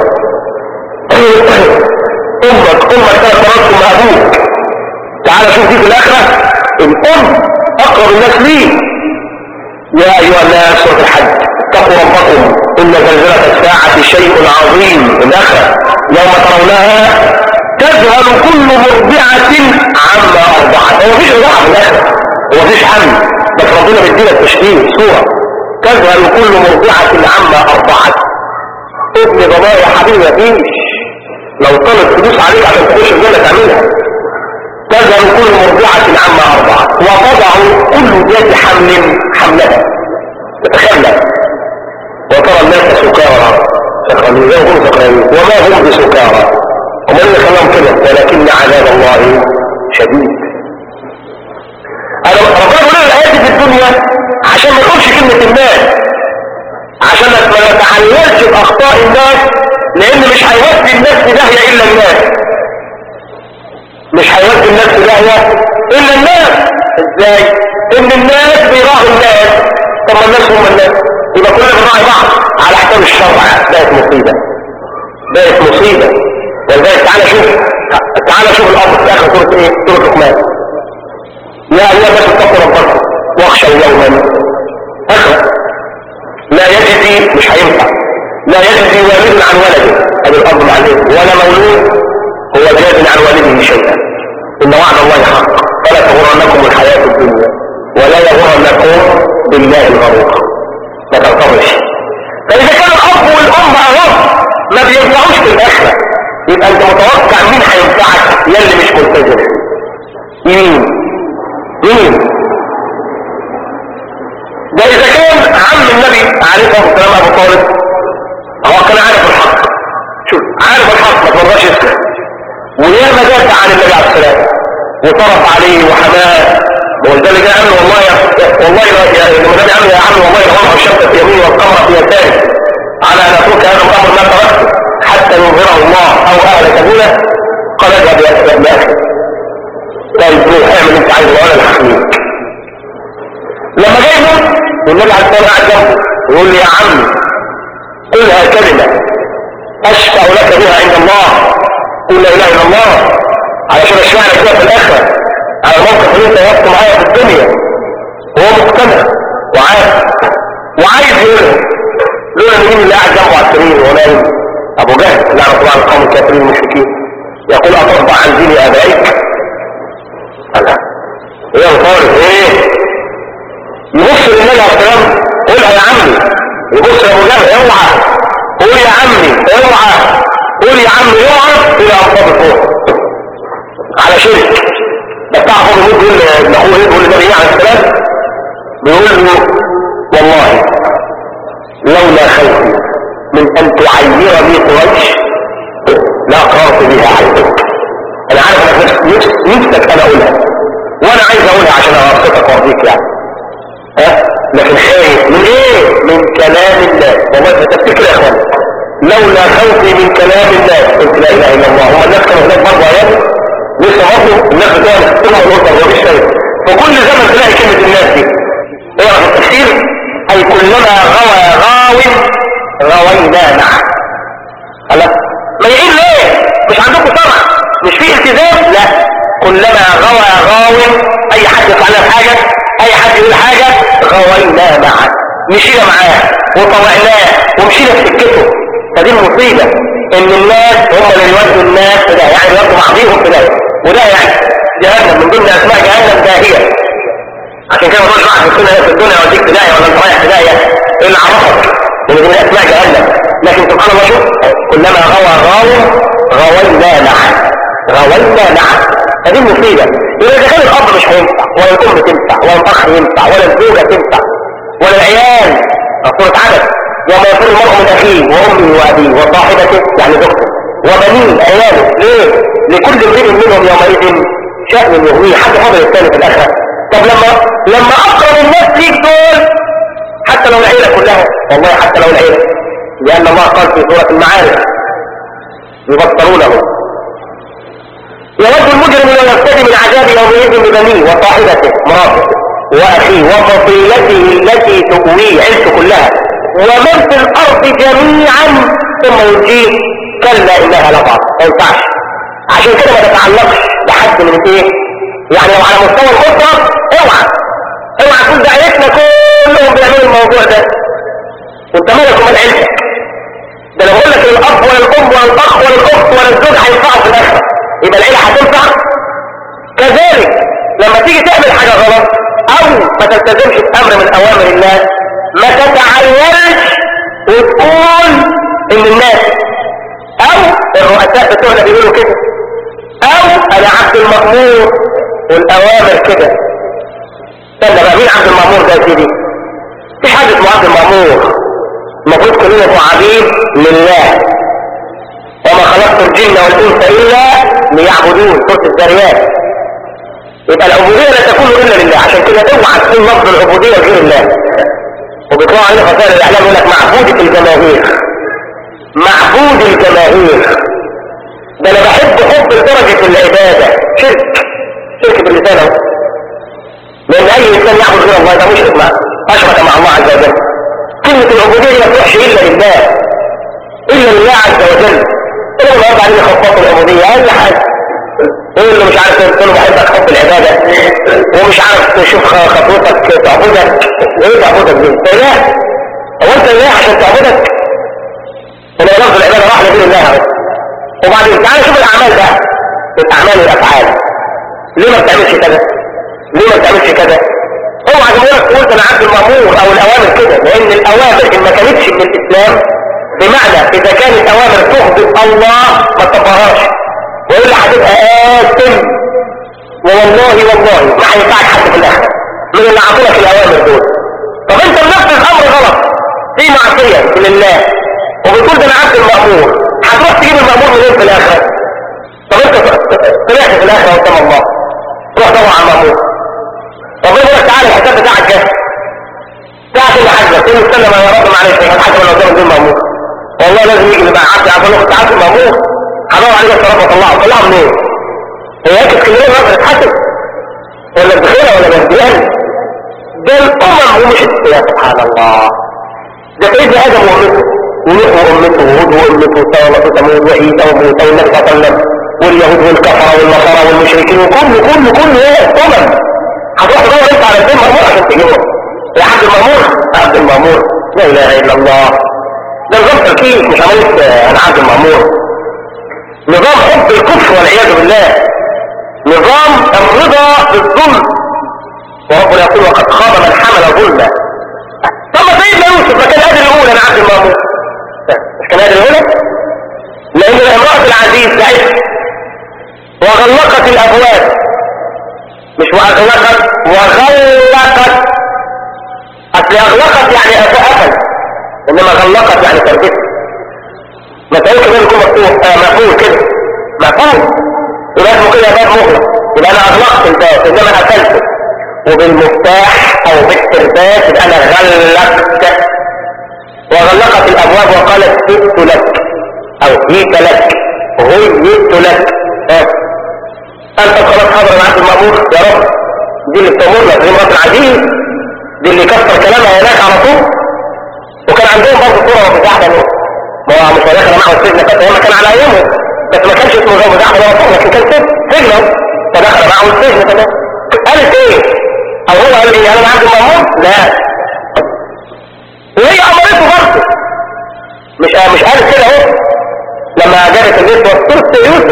امك امك ثلاث مرات ثم ابوك تعال شوف دي في الاخره الام اقرب الناس ليه يا ايها الناس سوره الحج اتقوا ربكم ان زلزله الساعه شيء عظيم الاخره يوم ترونها تذهل كل مرضعه عما ارضعت هو مفيش رضاعه في الاخره هو مفيش حمل بس ربنا بيدينا التشكيل صوره تذهل كل مرضعه عما ارضعت ابن بابا يا حبيبي مفيش لو طلب فلوس عليك عشان تخش الجنه تعملها تذهل كل مرضعة عما أرضعت وتضع كل ذات حمل حملها تتخلى وترى الناس سكارى سكرانين زي هم سكرانين وما هم بسكارى ومن اللي خلاهم كده ولكن عذاب الله شديد أنا ربنا يقول الآيات في الدنيا عشان ما نقولش كلمة الناس عشان ما نتعلمش بأخطاء الناس لأن مش هيودي الناس في داهية إلا الناس مش هيودي الناس في داهية إلا الناس إزاي؟ إن الناس بيراعوا الناس طب ما الناس هم الناس يبقى كلنا بنراعي بعض على حساب الشرع بقت مصيبة بقت مصيبة ولذلك تعالى شوف تعالى شوف الأمر في آخر سورة إيه؟ سورة لقمان يا أيها الناس اتقوا ربكم واخشوا يوما أخر لا يجزي مش هينفع لا يجزي والد عن ولده هذه الأرض العزيز ولا مولود هو جاز عن والده شيئا إن وعد الله حق فلا تغرنكم الحياة الدنيا ولا يغرنكم بالله الغرور ما تغترش فإذا كان الأب والأم أغر ما بينفعوش في الآخرة يبقى أنت متوقع مين هينفعك يا اللي مش ملتزم مين مين ده إذا كان عم النبي عليه الصلاة والسلام أبو طالب هو كان عارف الحق شوف عارف الحق ما تمرش اسمه وياما دافع عن النبي عليه السلام وطرف عليه وحماه ولذلك قال له والله يا والله يا لما النبي قال له يا عم والله لو وضع الشمس في يمين والقمر في يساره على ان اترك هذا الامر ما تركته حتى يظهره الله او اهلك دونه قال اذهب يا اسلام باخر طيب روح اعمل انت عايزه وانا اللي هحميك لما جاي يموت والنبي عليه السلام قاعد جنبه يقول لي يا عم قلها كلمه اشفع لك بها عند الله قل لا اله الا الله علشان اشفع لك بها في الاخره على الموقف اللي انت وقفت معايا في الدنيا وهو مقتنع وعارف وعايز يقولها لولا ان مين اللي قاعد جنبه على السرير وهو نايم ابو جهل لعنه الله على القوم الكافرين المشركين يقول اترضى عن دين ابائك الله ايه يا طارق ايه يبص للنبي عليه السلام قولها يا عمي يبص يا ابو جهل اوعى قول يا عمي اوعى قول يا عمي اوعى الى انصاب فوق على شرك بس تعرف هو بيقول ابن اخوه ايه بيقول للنبي عليه السلام بيقول له والله لولا خوفي من ان تعير بي قريش لا قررت بها عليك انا عارف انك نفس- نفسك انا اقولها وانا عايز اقولها عشان ابسطك وارضيك يعني ها لكن خايف من ايه من كلام الناس والله تفتكر يا اخوان لولا خوفي من كلام الناس قلت لا اله الا الله هم الناس كانوا هناك برضه ايام لسه برضه الناس بتوع السنه والاسر هو مش شايف فكل زمن تلاقي كلمه الناس دي اقرا في التفسير اي كلما غوى غاو غوينا معه خلاص ما يعين ليه مش عندكم طمع مش في التزام لا كلما غوى غاو اي حد يفعل لنا حاجه اي حد يقول حاجه غوينا معه مشينا معاه وطوعناه ومشينا في سكته فدي المصيبه ان الناس هم اللي يودوا الناس في ده يعني يودوا بعضيهم في ده وده يعني جهنم من ضمن اسماء جهنم داهيه عشان كده ما تقولش واحد في السنه في الدنيا يوديك في داهيه ولا انت رايح في داهيه ايه اللي عرفك من من اسماء جهنم لكن سبحان الله شوف كلما غوى غاو غوينا معه غوينا معه فدي المصيبه يبقى اذا كان الاب مش هينفع ولا الام تنفع ولا الاخ ينفع ولا الزوجه تنفع ولا العيال صورة عدد وما يفر المرء من اخيه وامه وابيه وصاحبته يعني زوجته وبنيه عياله ليه؟ لكل امرئ منهم يومئذ شأن يغنيه حتى فضل الثاني في الاخره طب لما لما اقرب الناس ليك دول حتى لو العيله كلها والله حتى لو العيله لان الله قال في سوره المعارف يبصرونه يود المجرم لو يفتدي من عذاب يومئذ ببنيه وصاحبته مراته واخيه وفصيلته التي تؤويه عيلته كلها ومن في الارض جميعا ثم ينجيه كلا انها لظى ما ينفعش عشان كده ما تتعلقش بحد من ايه يعني لو على مستوى الاسره اوعى اوعى تكون دعيتنا كلهم بيعملوا الموضوع ده وانت مالك ومال عيلتك ده لو اقول لك الاب ولا الام ولا الاخ ولا الاخت ولا الزوج هينفعوا في الاخره يبقى العيله هتنفع كذلك لما تيجي تعمل حاجه غلط او ما تلتزمش بامر من اوامر الله ما تتعيرش وتقول ان الناس او الرؤساء بتوعنا بيقولوا كده او انا عبد المأمور والاوامر كده استنى بقى مين عبد المأمور ده يا سيدي مفيش حد اسمه عبد المأمور المفروض كلنا نبقى عبيد لله وما خلقت الجن والانس الا ليعبدون سوره الذريات يبقى العبوديه لا تكون الا لله عشان كده اوعى تكون لفظ العبوديه غير الله وبيطلعوا عليه خسائر الاعلام يقول لك معبودة الجماهير معبود الجماهير ده انا بحب حب لدرجه العباده شرك شرك باللسان اهو لان اي انسان يعبد غير الله ده مشرك معه اشرك مع الله عز وجل كلمه العبوديه دي ما تروحش الا لله الا لله عز وجل ايه اللي بعدين يخفضوا العبوديه اي حاجه ايه اللي مش عارف تقول له بحبك حب العباده ومش عارف تشوف خطوتك تعبدك ايه تعبدك دي انت اله هو انت اله عشان تعبدك ولا لفظ العباده راح لدين الله بس وبعدين تعالى شوف الاعمال بقى الاعمال والافعال ليه ما بتعملش كذا ليه ما بتعملش كذا اوعى تقول تقول انا عبد المامور او الاوامر كده لان الاوامر ان ما كانتش من الاسلام بمعنى اذا كانت اوامر تغضب الله ما تطبقهاش والا هتبقى آثم والله والله ما هينفعك حد في الاخره من اللي عطولك الاوامر دول طب انت بنفس الامر غلط في معصيه لله وبتقول ده انا عبد المامور هتروح تجيب المامور منين في الاخره طب انت طلعت في الاخره قدام الله روح دور على المامور طب يقول لك تعالى الحساب بتاعك جه ساعة اللي حاجة تقول استنى ما يا رب معلش انا حاجة ولا قدام الدين مامور والله لازم يجي اللي بقى عبد عبد الله كنت عبد المامور هدور عليه بس رب طلعه طلعه منين؟ هي هيك اسكندريه ما تتحسب ولا بخيرة ولا بهديان ده الامم ومش يا سبحان الله ده سيدنا ادم وامته ونوح وامته وهود وامته وصالح وثمود وعيسى وموسى والنبي صلى الله عليه وسلم واليهود والكفره والنصارى والمشركين وكل كل كل ايه امم هتروح تدور انت على الدين مامور عشان تجيبه يا عبد المامور عبد المامور لا اله الا الله ده نظام تركيز مش عملت انا عبد المامور نظام حب الكفر والعياذ بالله نظام الرضا بالظلم وربنا يقول وقد خاب من حمل ظلما طب ما سيدنا يوسف ما كان قادر يقول انا عبد المامور مش كان قادر يقول لان امرأة العزيز تعبت وغلقت الابواب مش واغلقت وغلقت اصل اغلقت يعني قفل انما غلقت يعني تربت مسألة كده يكون مفتوح آه مقفول كده مقفول يبقى اسمه كده باب مغلق يبقى انا اغلقت الباب انما قفلته وبالمفتاح او بالترباس يبقى انا غلقت وغلقت الابواب وقالت جئت لك او جئت لك غيت لك ها انت خلاص حضر معاك المأمور يا رب دي اللي بتأمر لك دي مرات العزيز دي اللي كسر كلامها هناك على طول وكان عندهم برضه صورة وفتاح ده ما هو مش هيدخل معه السجن بس هو كان على ايامه بس ما كانش اسمه زوج دخل هو لكن كان سجن سجنه فدخل معه السجن كمان قالت ايه او هو قال لي انا عندي مأمور لا وهي امرته برضه مش مش قالت كده اهو لما جابت البيت وصلت يوسف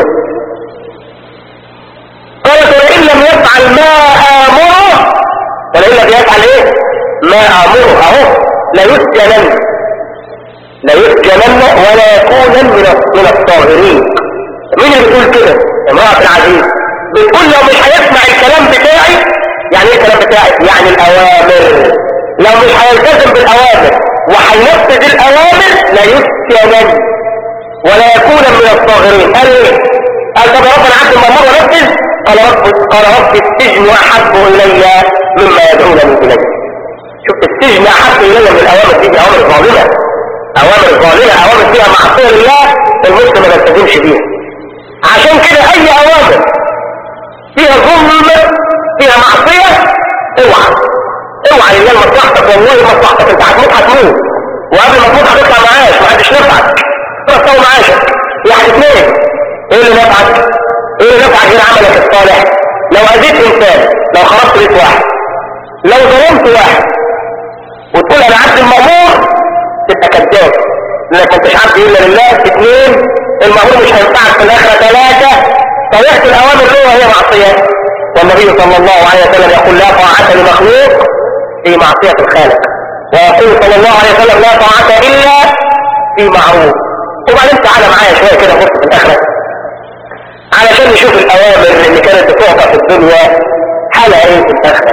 قالت ولئن لم يفعل ما امره ولئن لم يفعل ايه ما امره اهو لا يسجنن لا يسجنن ولا يكون من من الطاهرين مين اللي بتقول كده امرأة العزيز بتقول لو مش هيسمع الكلام بتاعي يعني ايه الكلام بتاعي يعني الاوامر لو مش هيلتزم بالاوامر وهينفذ الاوامر لا يسجنن ولا يكون من الصاغرين قال ايه قال طب ربنا عبد المامور ونفذ قال رب قال رب السجن احب الي مما يدعونني اليه شوف السجن احب الي من الاوامر دي اوامر ظالمه اوامر ظالمه اوامر فيها معصيه لله المسلم ما يلتزمش بيها عشان كده اي اوامر فيها ظلم فيها معصيه اوعى اوعى لله مصلحتك والله مصلحتك انت هتموت هتموت وقبل ما تموت هتطلع معاش ما حدش نفعك تروح معاشك يعني اثنين ايه اللي نفعك ايه اللي نفعك غير عملك الصالح لو اذيت انسان لو خرجت بيت واحد لو ظلمت واحد وتقول انا عبد المأمور تبقى كذاب لانك انتش عبد الا لله اثنين المأمور مش هينفعك في الاخره ثلاثه طريقه الاوامر له هي معصيه والنبي صلى الله عليه وسلم يقول لا طاعه لمخلوق في معصيه الخالق ويقول صلى الله عليه وسلم لا طاعه الا في معروف وبعدين تعالى معايا شويه كده بص في الاخره علشان نشوف الاوامر اللي كانت بتعطى في الدنيا حالها ايه في الاخره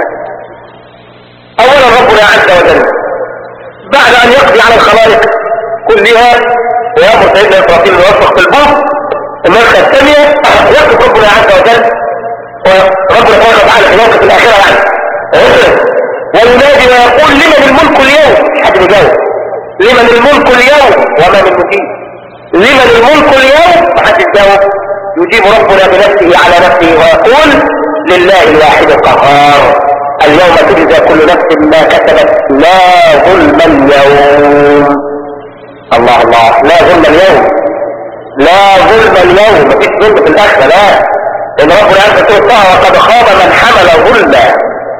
اولا ربنا عز وجل بعد ان يقضي على الخلائق كلها ويامر سيدنا اسرافيل يوفق في البحر النسخه الثانيه يقف ربنا عز وجل وربنا سبحانه وتعالى في موقف الاخره يعني وينادي ويقول لمن الملك اليوم مش حد بيجاوب لمن الملك اليوم وما من مجيب لمن الملك اليوم محدش جاوب يجيب ربنا بنفسه على نفسه ويقول لله الواحد القهار اليوم تجزى كل نفس ما كسبت لا ظلم اليوم الله الله لا ظلم اليوم لا ظلم اليوم مفيش ظلم في الاخره لا ان ربنا عز وجل وقد خاب من حمل ظلما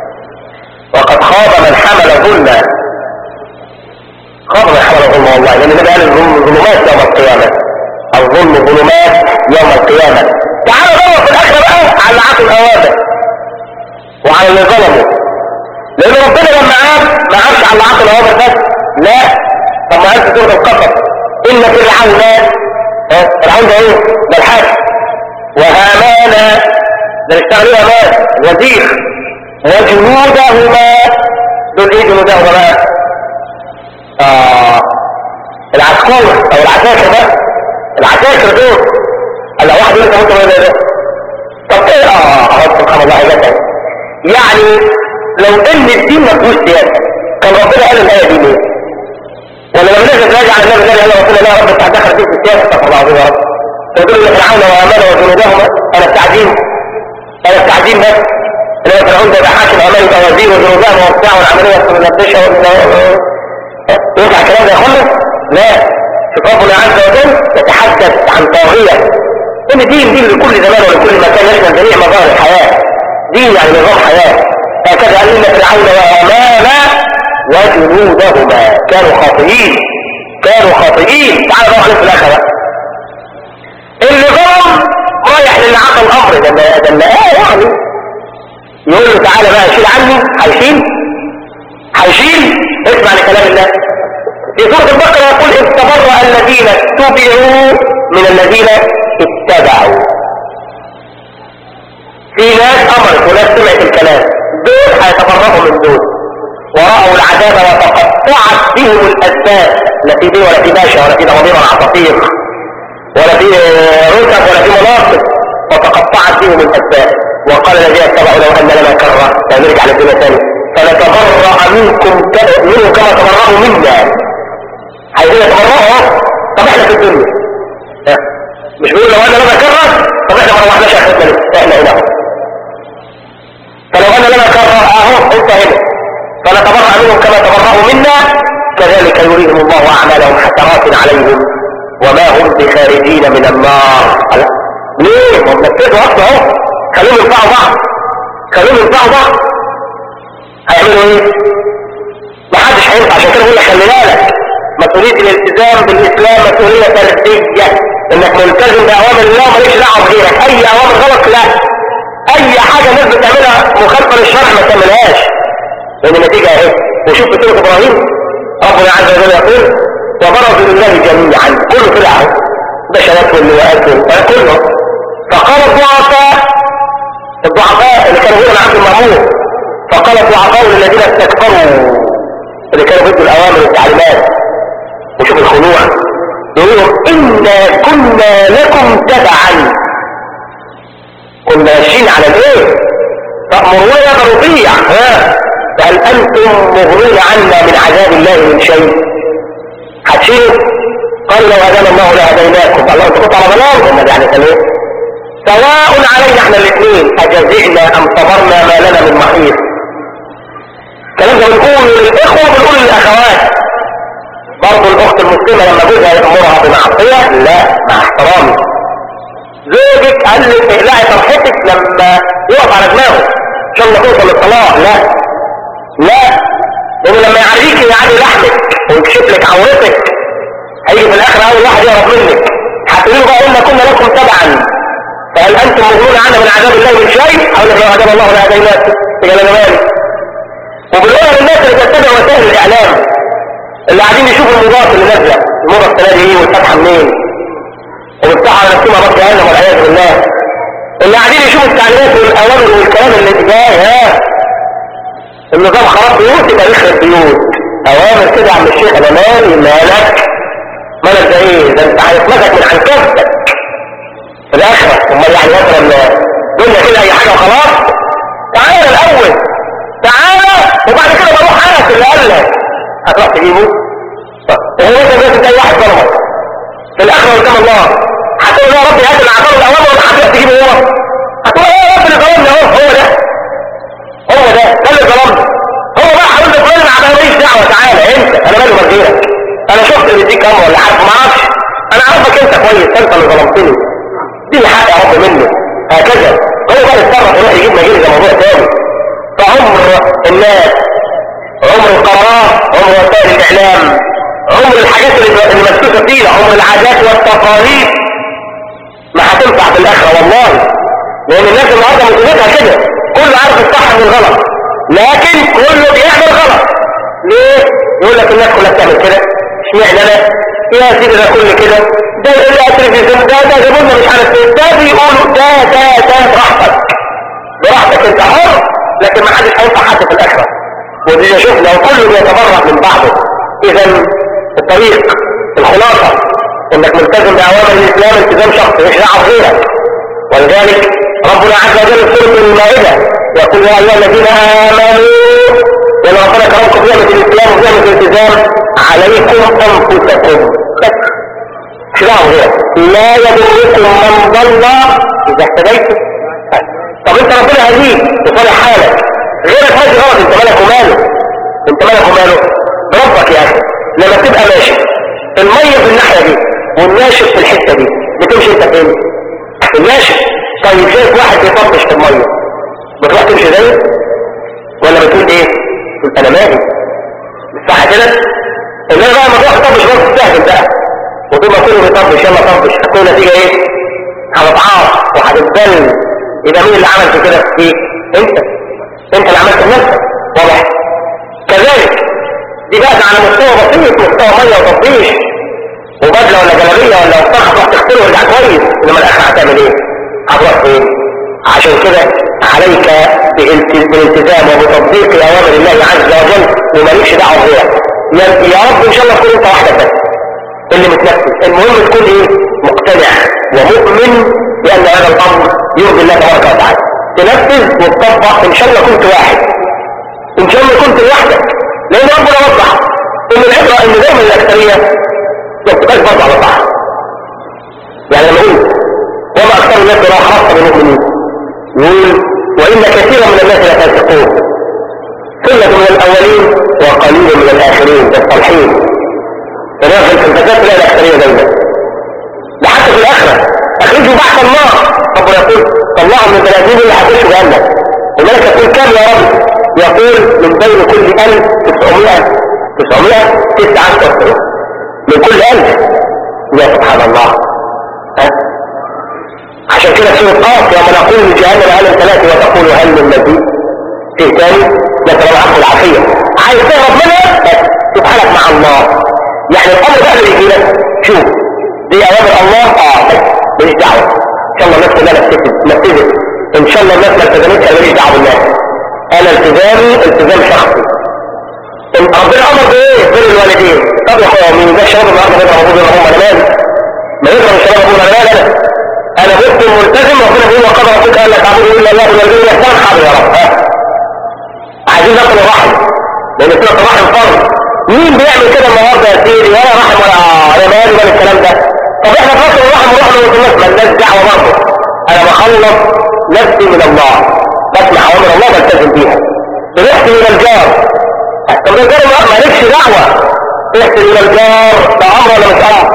وقد خاب من حمل ظلما خاب من حمل ظلما والله لان النبي قال الظلم ظلمات يوم القيامه الظلم ظلمات يوم القيامه تعالوا دور في الاخره بقى على عاط الاوامر وعلى اللي ظلموا لان ربنا لما عاب ما عابش على عاط الاوامر بس لا طب ما انت سوره القصص ان فرعون ها فرعون ده ايه ده الحاكم وهامان ده اشتغل ايه هامان وزير وجنودهما دول ايه جنودهما بقى آه العسكور او العساكر بقى العساكر دول قال لو واحد يقول لك انت ده طب ايه اه اه سبحان الله عزتك يعني لو ان الدين ما فيهوش سياسه كان ربنا قال الايه دي ليه؟ ولا لما نزل راجع على النبي قال يا رسول الله يا رب انت هتدخل فيك السياسه استغفر الله العظيم يا رب فيقول لي فرعون وامان وجنودهما انا التعديل انا التعديل بس اللي فرعون ده حاكم عمال يبقى وزير وجنودهما وبتاع والعمليه منبشه ينفع الكلام ده يا اخوانا؟ لا شوف ربنا عز وجل يتحدث عن طاغيه ان دين دين لكل زمان ولكل مكان يشمل جميع مظاهر الحياه دين يعني نظام حياه هكذا قال ان فرعون وهامان وجنودهما كانوا خاطئين كانوا خاطئين تعالوا بقى في الاخر بقى اللي ظلم رايح للي عطى الامر ده ده ده ايه يعني يقول له تعالى بقى شيل عني هيشيل هيشيل اسمع لكلام الله في سورة البقرة يقول إذ تبرأ الذين اتبعوا من الذين اتبعوا في ناس أمرت وناس سمعت الكلام دول هيتبرأوا من دول ورأوا العذاب وتقطعت بهم الأسباب لا في بيه ولا في باشا ولا في ضمير ولا عصافير ولا في ركب ولا في مناصب وتقطعت بهم الأسباب وقال الذين اتبعوا لو أن لنا كرة فنرجع للدنيا ثاني فنتبرأ منكم منهم كما تبرأوا منا عايزين يتبرأوا طب احنا في الدنيا مش بيقول لو أن لنا كرة طب احنا ما روحناش اخرتنا لسه احنا هنا فلو أن لنا كرة اهو انت هنا فنتبرأ منهم كما تبرأوا منا كذلك يريهم الله أعمالهم حسرات عليهم وما هم بخارجين من النار ليه؟ هم نفذوا أصلا اهو خلوهم ينفعوا بعض خلوهم ينفعوا بعض هيعملوا ايه؟ محدش هينفع عشان كده بقول لك خلي بالك مسؤولية الالتزام بالإسلام مسؤولية فردية انك ملتزم بأوامر الله مالكش دعوة بغيرك أي أوامر غلط لا أي حاجة الناس بتعملها مخالفة للشرع ما تعملهاش لأن النتيجة اهي وشوف في سورة إبراهيم ربنا عز وجل يقول وبرزوا لله جميعا كله طلع اهو بشرات واللواءات كله فقال الضعفاء الضعفاء اللي كانوا هنا عبد المأمور فقال الضعفاء للذين استكبروا اللي كانوا ضد الأوامر والتعليمات وشوف الخنوع يقولوا إنا كنا لكم تبعا كنا ماشيين على الايه تأمرون برضيع ها هل أنتم مغنون عنا من عذاب الله من شيء هتشيلوا قال لو هدانا الله لهديناكم الله انت كنت على ضلال النبي عليه السلام سواء علينا احنا الاثنين اجزعنا ام صبرنا ما لنا من محيط الكلام ده بنقول للاخوه بنقول للاخوات برضه الاخت المسلمه لما جوزها يامرها بمعصيه لا مع احترامي زوجك قال لك اقلعي فرحتك لما يقف على دماغه ان شاء الله توصل للطلاق لا لا لانه لما يعريك يعني لحمك ويكشف لك عورتك هيجي في الاخر اول واحد يهرب منك هتقولوا بقى قلنا كنا لكم تبعا فهل انتم مغنون عنا من عذاب الله من شيء او لو عذاب الله لهديناكم يا جمال وبنقولها للناس اللي تتبع وسائل الاعلام اللي قاعدين يشوفوا الموضات اللي نازله الموضه السنه دي ايه والفتحه منين وبتاع على نفسهم مرات جهنم والعياذ بالله اللي قاعدين يشوفوا التعليمات والاوامر والكلام اللي جاي ها النظام خراب بيوت يبقى يخرب بيوت اوامر كده يا عم الشيخ انا مالي مالك مالك ده ايه ده انت هيطلقك من عن كفتك في الاخره امال يعني مثلا دنيا كده اي حاجه وخلاص تعالى الاول تعالى وبعد كده بروح انس اللي قال لك هتروح تجيبه وهو انت بس زي واحد ظلمك في الاخره قدام الله هتقول يا رب هات العذاب الاوامر ولا هتروح تجيبه هو هتقول يا رب اللي ظلمني اهو هو ده هو ده ده اللي ظلمني هو بقى هقول لك انا ما ماليش دعوه تعالى انت انا مالي مديرك انا شفت اللي بيديك كام ولا عارف ما اعرفش انا عارفك انت كويس انت اللي ظلمتني دي حق يا رب منه هكذا هو بقى يتصرف يروح يجيب مجيل ده موضوع تاني فعمر الناس عمر القرارات عمر وسائل الاعلام عمر الحاجات اللي مسكوكه فيها عمر العادات والتقاليد ما هتنفع في الاخره والله لان الناس النهارده مصيبتها كده كله عارف الصح من الغلط لكن كله بيعمل غلط ليه يقول لك الناس كلها بتعمل كده اشمعنى انا يا سيدي ده كل كده ده التلفزيون ده ده زبوننا مش عارف ايه ده بيقولوا ده ده ده براحتك براحتك انت حر لكن ما حدش هينفع حد في الاخره ودي شفنا وكله بيتبرع من بعضه اذا الطريق الخلاصه انك ملتزم باوامر الاسلام التزام شخصي مش دعوه غيرك ولذلك ربنا عز وجل في سوره المائده يقول يا ايها الذين امنوا لان ربنا كرمكم في نعمه الاسلام وفي نعمه الالتزام عليكم انفسكم مش دعوه غيرك لا يضركم من ضل اذا اهتديتم طب انت ربنا هديك لصالح حالك غيرك ماشي غلط انت مالك وماله انت مالك وماله بربك يا اخي لما تبقى ماشي المية في الناحية دي والناشف في الحتة دي بتمشي انت فين الناشف طيب شايف واحد بيطبش في المية بتروح تمشي زيه ولا بتقول ايه قلت انا مالي صح كده انما بقى لما تروح تطبش برضه تستهبل بقى وطول ما كله بيطبش يلا طبش هتكون النتيجة ايه هتتعاص وهتتبل يبقى مين اللي عمل في كده فيه انت انت اللي عملت بنفسك واضح كذلك دي بقى على مستوى بسيط مستوى ميه وتطبيش وبدله ولا جلابيه ولا وسطها تروح تغسله ويرجع كويس انما الاخر هتعمل ايه؟ هتروح فين؟ عشان كده عليك بالالتزام وبتطبيق اوامر الله عز وجل ومالكش دعوه بغيرك يا يا رب ان شاء الله تكون انت وحدك بس اللي متنفذ المهم تكون ايه مقتنع ومؤمن بان هذا الامر يرضي الله تبارك وتعالى تنفذ وتطبق ان شاء الله كنت واحد ان شاء الله كنت لوحدك لان ربنا وضح ان العبره ان دايما الاكثريه ما بتبقاش برضه على صح يعني لما يقول وما اكثر الناس ولا خاصه بالمؤمنين يقول وان كثيرا من الناس لا فاسقون ثلة من الاولين وقليل من الاخرين الصالحين الراجل في الفساد لا الاكثريه دايما لحتى في الاخره اخرجوا بعث الله ربنا يقول طلعوا من 30 اللي هتخشوا جهنم وذلك يقول كام يا رب يقول من بين كل 1900 919 من كل 1000 يا سبحان الله ها؟ عشان كده سورة قاف يوم نقول لجهنم هل ثلاثة وتقول هل من مزيد في ثاني مثلا العفو العافية عايز تهرب منها بس سبحانك مع الله يعني الامر بقى اللي يجي لك شوف دي اوامر الله اه بس ماليش دعوه ان شاء الله الناس كلها نفذت ان شاء الله الناس ما التزمتش انا ماليش دعوه بالناس انا التزامي التزام شخصي إن ربنا امر بايه بر الوالدين طب يا اخويا مين ده الشباب النهارده بيضرب ابوه بيضرب امه انا مالي ما يضرب الشباب ابوه انا مالي انا انا مسلم ملتزم ربنا بيقول وقضى ربك الا تعبدوا الا الله بالوالدين احسان حاضر يا رب ها عايزين ناكل الرحم لان صله الرحم فرض مين بيعمل كده النهارده يا سيدي ولا رحم ولا انا مالي ولا الكلام ده طب احنا فاكر الرحم ونروح للناس مالناش دعوه برضه انا بخلص نفسي من الله بسمع اوامر الله بلتزم بيها رحت الى الجار طب الجار مالكش دعوه رحت الى الجار ده امر ولا مش امر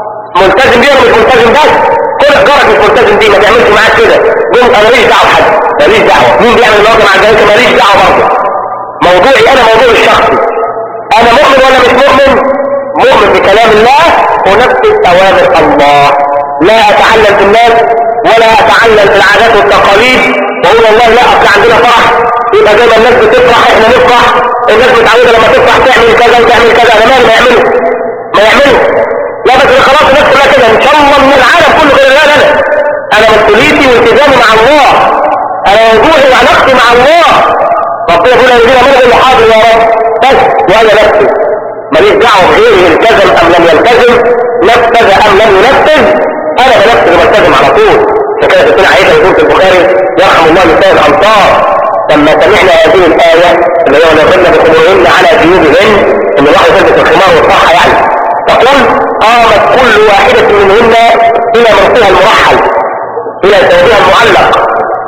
ملتزم بيه ولا مش ملتزم بس كل جارك مش ملتزم بيه ما تعملش معاك كده قوم انا ماليش دعوه بحد ماليش دعوه مين بيعمل النهارده مع الجار ماليش دعوه برضه موضوعي انا موضوع الشخصي انا مؤمن ولا مش مؤمن مؤمن بكلام الله ونفذ اوامر الله لا اتعلم في الناس ولا اتعلم في العادات والتقاليد واقول والله لا اصل عندنا فرح يبقى زي ما الناس بتفرح احنا نفرح الناس متعوده لما تفرح تعمل كذا وتعمل كذا انا مالي ما يعملوا ما يعملوا لا بس خلاص الناس كلها كده ان شاء الله من العالم كله غير لا انا انا مسؤوليتي والتزامي مع الله انا وجوهي وعلاقتي مع الله ربنا يقول الذين منهم اللي حاضر يا رب بس وانا نفسي ماليش دعوه بغيري التزم ام لم يلتزم نفذ ام لم ينفذ انا بنفذ وبلتزم على طول فكده تكون عائشه يقول في البخاري يرحم الله نساء الامصار لما سمعنا هذه الايه اللي هو نزلنا بخمورهن على جيوبهن ان الواحد يلبس الخمار والصحه يعني تقول قامت كل واحده منهن الى مرسوها المرحل الى ثوبها المعلق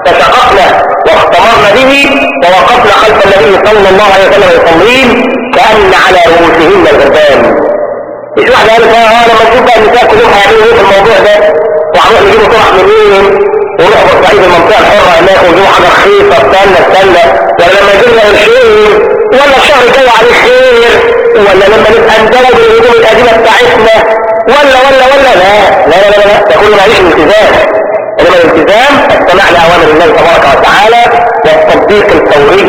فشققنا واختمرنا به ووقفنا خلف النبي صلى الله عليه وسلم يصلين كأن على رؤوسهن الغربان مش واحد قال اه لما نشوف بقى النساء كلهم هيعملوا ايه في الموضوع ده وهنروح نجيبوا طرح منين ونروح بورسعيد المنطقه الحره هناك ونجيبوا حاجه رخيصه استنى استنى ولا لما يجي لنا قرشين ولا الشهر الجاي عليه خير ولا لما نبقى ندرب الهدوم القديمه بتاعتنا ولا ولا ولا لا لا لا لا, لا. ده كله معلش التزام انما الالتزام السماع لاوامر الله تبارك وتعالى والتطبيق الفوري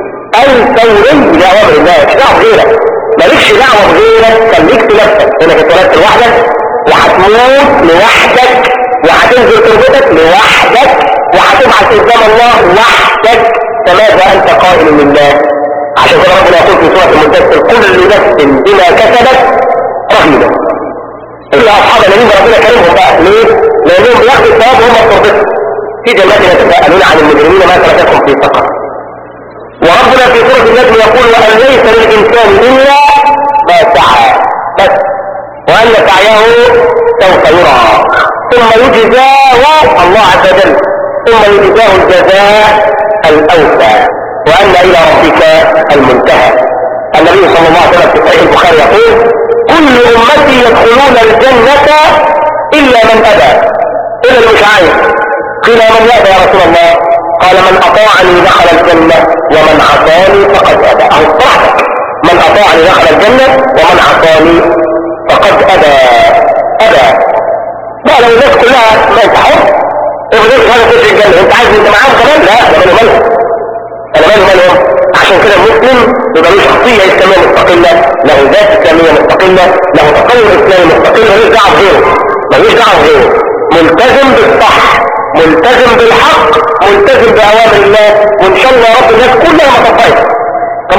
الفوري لاوامر الله مش دعوه بغيرك مالكش دعوه بغيرك خليك في نفسك انك اتولدت لوحدك وهتموت لوحدك وهتنزل تربتك لوحدك وهتبعث قدام الله وحدك فماذا انت قائل لله عشان كده ربنا يقول في سوره المدثر كل نفس بما كسبت رهينه الا اصحاب الذين ربنا كرمهم بقى ليه؟ لانهم بياخدوا الثواب وهم تربتهم في جنات يتساءلون عن المجرمين ما تركتهم في سقر وربنا في سورة النجم يقول وأن ليس للإنسان إلا ما سعى بس وأن سعيه سوف يرى ثم يجزاه الله عز وجل ثم يجزاه الجزاء الأوفى وأن إلى ربك المنتهى النبي صلى الله عليه وسلم في صحيح البخاري يقول كل أمتي يدخلون الجنة إلا من أبى إلا اللي مش عايز قيل من يأبى يا رسول الله قال من أطاعني دخل الجنة ومن عصاني فقد أبى أو صحتك من أطاعني دخل الجنة ومن عصاني فقد أبى أبى بقى لو الناس كلها ما انت حر افضل هذا في الجنة انت عايز انت معاهم كمان لا ده ماله ماله انا ماله ماله عشان كده المسلم يبقى له شخصية إسلامية مستقلة له ذات إسلامية مستقلة له تقوم إسلامي مستقل ملوش دعوة بغيره ملوش دعوة بغيره ملتزم بالصح ملتزم بالحق ملتزم بأوامر الله وإن شاء الله رب الناس كلها ما طبقت طب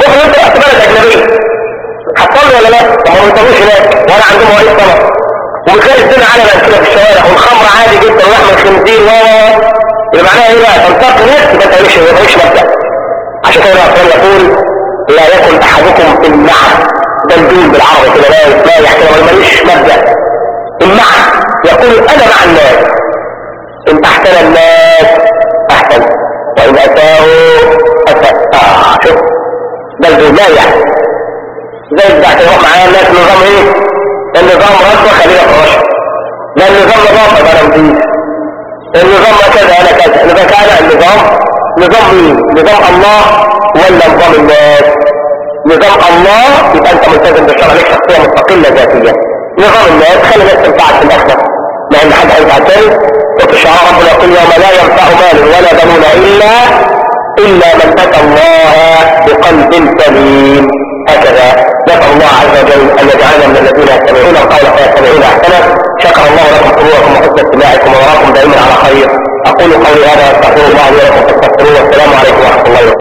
ممكن انت رحت بلد اجنبيه هتصلي ولا لا؟ طب ما بيصلوش هناك ولا عندهم مواعيد صلاه وبتلاقي الدنيا على كده في الشوارع والخمر عادي جدا ولحم الخنزير و يبقى معناها ايه بقى؟ تنتقي ناس يبقى انت مش مش مبدا عشان كده الرسول يقول لا يكن احدكم في المعه دلدول بالعربي كده لا لا يحكي ماليش مبدا المعه يقول انا مع الناس ان احسن الناس احسن وان اساءوا اساء اه شوف دلدول لا يعني زي بتاعت تروح معايا الناس نظام ايه النظام رشوه خلينا في الرشوه ده النظام نظافه ده انا نضيف النظام كذا انا كذا اذا كان النظام نظام مين نظام الله ولا نظام الناس نظام الله يبقى انت ملتزم بالشرع لك شخصيه مستقله ذاتيه نظام الناس خلي الناس تنفعك في الاخره لان حد هينفع تاني قلت الشعراء ربنا يقول يوم لا ينفع مال ولا بنون الا الا من اتى الله بقلب سليم هكذا نسأل الله عز وجل أن يجعلنا من الذين يستمعون القول فيتبعون أحسنه شكر الله لكم قلوبكم وحسن استماعكم وراكم دائما على خير أقول قولي هذا أستغفر الله لي ولكم فاستغفروه والسلام عليكم ورحمة الله وبركاته